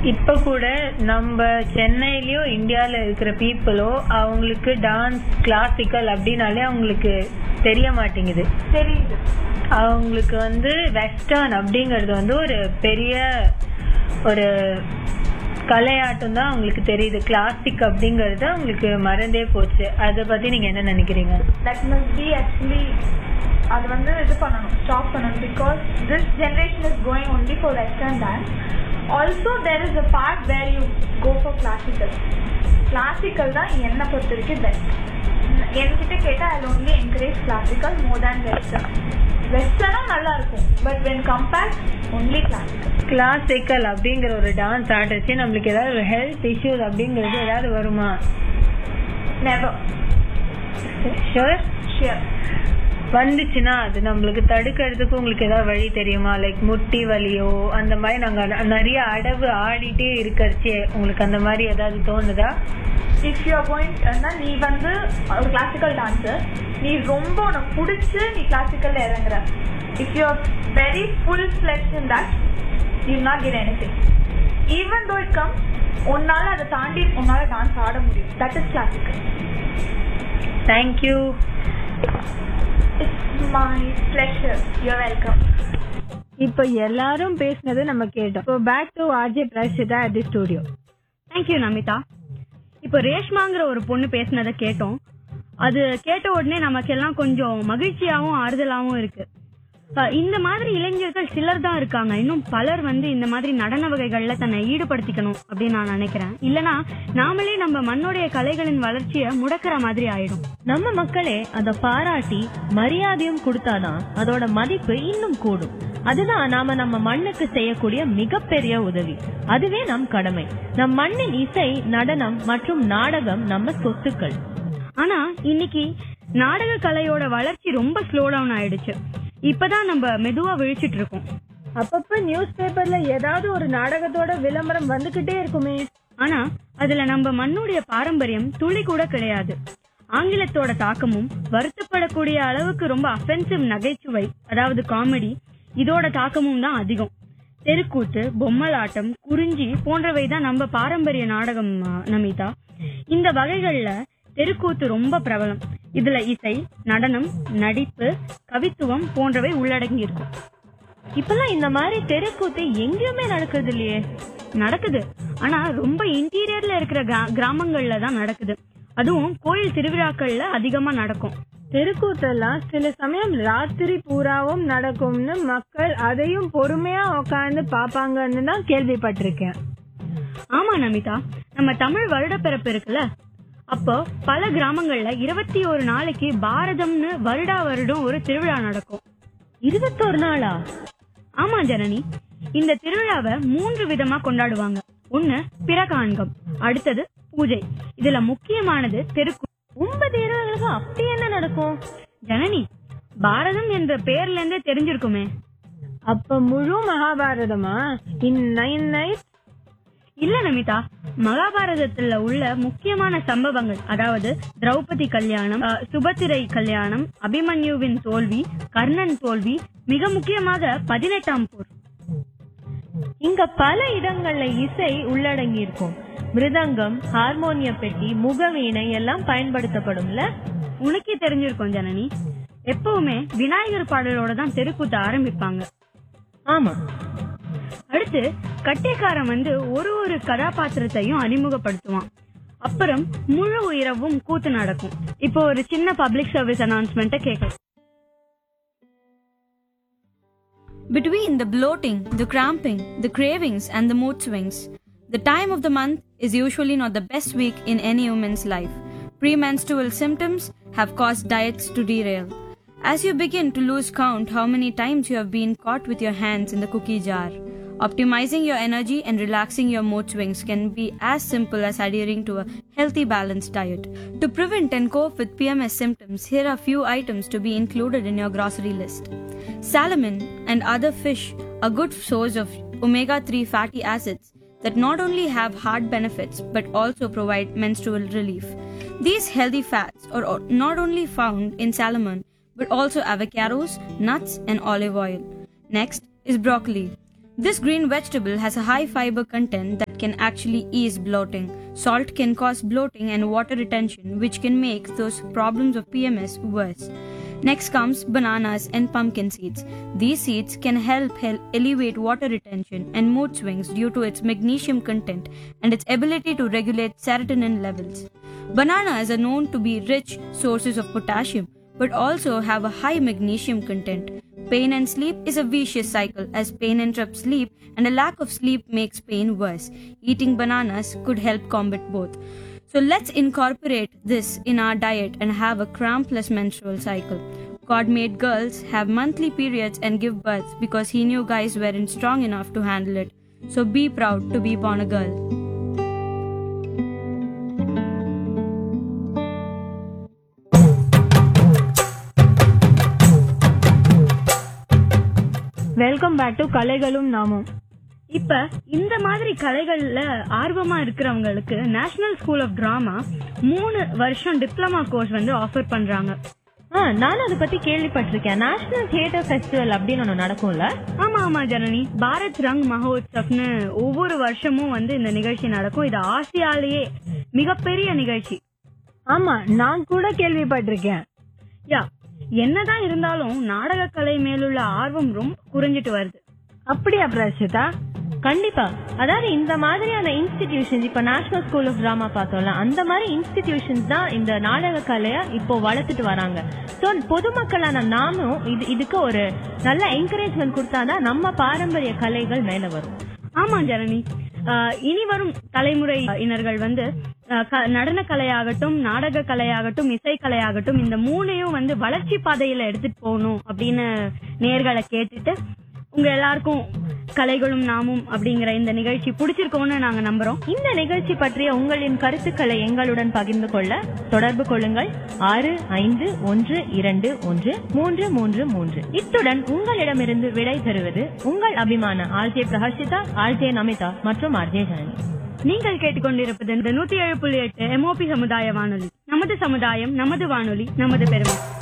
இப்ப கூட நம்ம சென்னையிலயோ இந்தியால இருக்கிற பீப்புளோ அவங்களுக்கு டான்ஸ் கிளாசிக்கல் அப்படின்னாலே அவங்களுக்கு தெரிய மாட்டேங்குது தெரியுது அவங்களுக்கு வந்து வெஸ்டர்ன் அப்படிங்கறது வந்து ஒரு பெரிய ஒரு கலையாட்டம் தான் அவங்களுக்கு தெரியுது கிளாசிக் அப்படிங்கறது அவங்களுக்கு மறந்தே போச்சு அத பத்தி நீங்க என்ன நினைக்கிறீங்க தட் மஸ்ட் பி ஆக்சுவலி அது வந்து இது பண்ணணும் ஸ்டாப் பண்ணணும் because this generation is going only for western dance also there is a part where you go for classical classical தான் என்னை பொறுத்த வரைக்கும் பெஸ்ட் என்கிட்ட கேட்டால் I only encourage classical more than western வெஸ்டர்னும் நல்லா இருக்கும் but when compare only classical classical அப்படிங்கிற ஒரு டான்ஸ் ஆடுறச்சு நம்மளுக்கு ஏதாவது ஒரு ஹெல்த் இஷ்யூஸ் அப்படிங்கிறது ஏதாவது வருமா நெவர் ஷுர் ஷியர் வந்துச்சுன்னா அது நம்மளுக்கு தடுக்கிறதுக்கு உங்களுக்கு ஏதாவது வழி தெரியுமா லைக் முட்டி வலியோ அந்த மாதிரி நாங்க ந- நிறைய அடவு ஆடிட்டே இருக்கறச்சே உங்களுக்கு அந்த மாதிரி ஏதாவது தோணுதா இஃப் யூ பாயிண்ட் நீ வந்து ஒரு கிளாசிக்கல் டான்ஸர் நீ ரொம்ப உனக்கு பிடிச்சி நீ கிளாசிக்கல்ல இறங்குற if you very full flesh in that you not get any thing even though it come உன்னால அதை தாண்டி உன்னால டான்ஸ் ஆட முடியும் that is classical thank you it's my pleasure you welcome இப்ப எல்லாரும் பேசினது நம்ம கேட்டோம் இப்போ back to RJ Prashitha at the studio thank you Namitha இப்போ ரேஷ்மாங்கிற ஒரு பொண்ணு பேசுனதை கேட்டோம் அது கேட்ட உடனே நமக்கெல்லாம் கொஞ்சம் மகிழ்ச்சியாவும் ஆறுதலாவும் இருக்கு அஹ் இந்த மாதிரி இளைஞர்கள் சிலர் தான் இருக்காங்க இன்னும் பலர் வந்து இந்த மாதிரி நடன வகைகள்ல தன்னை ஈடுபடுத்திக்கணும் அப்படின்னு நான் நினைக்கிறேன் இல்லனா நாமளே நம்ம மண்ணுடைய கலைகளின் வளர்ச்சியை முடக்கிற மாதிரி ஆயிடும் நம்ம மக்களே அத பாராட்டி மரியாதையும் கொடுத்தாதான் அதோட மதிப்பு இன்னும் கூடும் அதுதான் நாம நம்ம மண்ணுக்கு செய்யக்கூடிய மிகப்பெரிய உதவி அதுவே நம் கடமை நம் மண்ணின் இசை நடனம் மற்றும் நாடகம் நம்ம சொத்துக்கள் ஆனா இன்னைக்கு நாடக கலையோட வளர்ச்சி ரொம்ப ஸ்லோ டவுன் ஆயிடுச்சு இப்பதான் நம்ம மெதுவா விழிச்சிட்டு இருக்கோம் அப்பப்ப நியூஸ் பேப்பர்ல ஏதாவது ஒரு நாடகத்தோட விளம்பரம் வந்துகிட்டே இருக்குமே ஆனா அதுல நம்ம மண்ணுடைய பாரம்பரியம் துளி கூட கிடையாது ஆங்கிலத்தோட தாக்கமும் வருத்தப்படக்கூடிய அளவுக்கு ரொம்ப அஃபென்சிவ் நகைச்சுவை அதாவது காமெடி இதோட தாக்கமும் தான் அதிகம் தெருக்கூத்து பொம்மலாட்டம் குறிஞ்சி போன்றவை தான் நம்ம பாரம்பரிய நாடகம் ஆ, நமிதா இந்த வகைகள்ல தெருக்கூத்து ரொம்ப பிரபலம் இதுல இசை நடனம் நடிப்பு கவித்துவம் போன்றவை உள்ளடங்கி இருக்கும் இப்பெல்லாம் இந்த மாதிரி தெருக்கூத்து எங்கேயுமே நடக்கிறது இல்லையே நடக்குது ஆனா ரொம்ப இன்டீரியர்ல இருக்கிற கிரா- கிராமங்கள்ல தான் நடக்குது அதுவும் கோயில் திருவிழாக்கள்ல அதிகமா நடக்கும் தெருக்கூத்தெல்லாம் சில சமயம் ராத்திரி பூராவும் நடக்கும்னு மக்கள் அதையும் பொறுமையா உட்கார்ந்து பாப்பாங்கன்னு தான் கேள்விப்பட்டிருக்கேன் ஆமா நமிதா நம்ம தமிழ் வருடப்பிறப்பு இருக்குல்ல அப்போ பல கிராமங்கள்ல இருபத்தி ஒரு நாளைக்கு பாரதம்னு வருடா வருடம் ஒரு திருவிழா நடக்கும் இருபத்தோரு நாளா ஆமா ஜனனி இந்த திருவிழாவை மூன்று விதமா கொண்டாடுவாங்க ஒண்ணு பிரகாண்கம் அடுத்தது பூஜை இதுல முக்கியமானது தெருக்கு ஒன்பது இரவுகளுக்கு அப்படி என்ன நடக்கும் ஜனனி பாரதம் என்ற பெயர்ல இருந்தே தெரிஞ்சிருக்குமே அப்ப முழு மகாபாரதமா இன் நைன் நைட் இல்ல நமிதா மகாபாரதத்துல உள்ள முக்கியமான சம்பவங்கள் அதாவது திரௌபதி கல்யாணம் அஹ், சுபத்திரை கல்யாணம் அபிமன்யுவின் தோல்வி கர்ணன் தோல்வி மிக முக்கியமாக பதினெட்டாம் போர் இங்க பல இடங்கள்ல இசை உள்ளடங்கி இருக்கும் மிருதங்கம் ஹார்மோனிய பெட்டி முகவீணை எல்லாம் பயன்படுத்தப்படும்ல உனக்கே தெரிஞ்சிருக்கும் ஜனனி எப்பவுமே விநாயகர் பாடலோட தான் தெருக்கூத்த ஆரம்பிப்பாங்க ஆமா அடுத்து கட்டைக்காரன் வந்து ஒரு ஒரு கதாபாத்திரத்தையும் அறிமுகப்படுத்துவான் அப்புறம் முழு இரவும் கூத்து நடக்கும் இப்போ ஒரு சின்ன பப்ளிக் சர்வீஸ் அனௌன்ஸ்மெண்ட்டை கேட்கலாம் Between the bloating, the cramping, the cravings, and the mood swings, the time of the month is usually not the best week in any woman's life. Premenstrual symptoms have caused diets to derail. As you begin to lose count how many times you have been caught with your hands in the cookie jar, optimizing your energy and relaxing your mood swings can be as simple as adhering to a healthy balanced diet. To prevent and cope with PMS symptoms, here are a few items to be included in your grocery list. Salmon and other fish are good source of omega-3 fatty acids that not only have heart benefits but also provide menstrual relief. These healthy fats are o- not only found in salmon but also avocados, nuts and olive oil. Next is broccoli. This green vegetable has a high fiber content that can actually ease bloating. Salt can cause bloating and water retention, which can make those problems of PMS worse. Next comes bananas and pumpkin seeds. These seeds can help hel- elevate water retention and mood swings due to its magnesium content and its ability to regulate serotonin levels. Bananas are known to be rich sources of potassium but also have a high magnesium content. Pain and sleep is a vicious cycle as pain interrupts sleep and a lack of sleep makes pain worse. Eating bananas could help combat both. So let's incorporate this in our diet and have a crampless menstrual cycle. God made girls have monthly periods and give birth because he knew guys weren't strong enough to handle it. So be proud to be born a girl. Welcome back to கலைகளும் நாமும் இப்ப இந்த மாதிரி கலைகள்ல ஆர்வமா இருக்கிறவங்களுக்கு national school of drama மூணு வருஷம் diploma course வந்து ஆஃபர் பண்றாங்க ஆ நானும் அதை பத்தி கேள்விப்பட்டிருக்கேன் நேஷனல் தியேட்டர் ஃபெஸ்டிவல் அப்படின்னு ஒண்ணு நடக்கும்ல ஆமா ஆமா ஜனனி பாரத் ரங் மகோத்சவ்னு ஒவ்வொரு வருஷமும் வந்து இந்த நிகழ்ச்சி நடக்கும் இது ஆசியாலேயே மிகப்பெரிய நிகழ்ச்சி ஆமா நான் கூட கேள்விப்பட்டிருக்கேன் யா என்னதான் இருந்தாலும் நாடக கலை மேலுள்ள ஆர்வம் ரொம்ப குறைஞ்சிட்டு வருது அப்படியா பிரசிதா கண்டிப்பா அதாவது இந்த மாதிரியான இன்ஸ்டிடியூஷன்ஸ் இப்ப நேஷனல் ஸ்கூல் ஆஃப் டிராமா பார்த்தோம்ல அந்த மாதிரி இன்ஸ்டிடியூஷன்ஸ் தான் இந்த நாடக கலைய இப்போ வளர்த்துட்டு வராங்க சோ பொதுமக்களான நாமும் இது இதுக்கு ஒரு நல்ல என்கரேஜ்மெண்ட் கொடுத்தாதான் நம்ம பாரம்பரிய கலைகள் மேல வரும் ஆமா ஜனனி ஆஹ் இனி வரும் தலைமுறையினர்கள் வந்து ஆஹ் க- நடனக் கலையாகட்டும் நாடக கலையாகட்டும் இசை கலையாகட்டும் இந்த மூணையும் வந்து வளர்ச்சி பாதையில எடுத்துட்டு போகணும் அப்படின்னு நேர்களை கேட்டுட்டு உங்க எல்லாருக்கும் கலைகளும் நாமும் அப்படிங்கிற இந்த நிகழ்ச்சி பிடிச்சிருக்கோம்னு நாங்க நம்புறோம் இந்த நிகழ்ச்சி பற்றிய உங்களின் கருத்துக்களை எங்களுடன் பகிர்ந்து கொள்ள தொடர்பு கொள்ளுங்கள் ஆறு ஐந்து ஒன்று இரண்டு ஒன்று மூன்று மூன்று மூன்று இத்துடன் உங்களிடமிருந்து விடை பெறுவது உங்கள் அபிமான ஆர்ஜே பிரஹர்ஷிதா ஆர்ஜே நமிதா மற்றும் ஆர்ஜே ஜனனி நீங்கள் கேட்டுக்கொண்டிருப்பது இந்த நூத்தி ஏழு புள்ளி எட்டு எம்ஓபி சமுதாய வானொலி நமது சமுதாயம் நமது வானொலி நமது பெருமை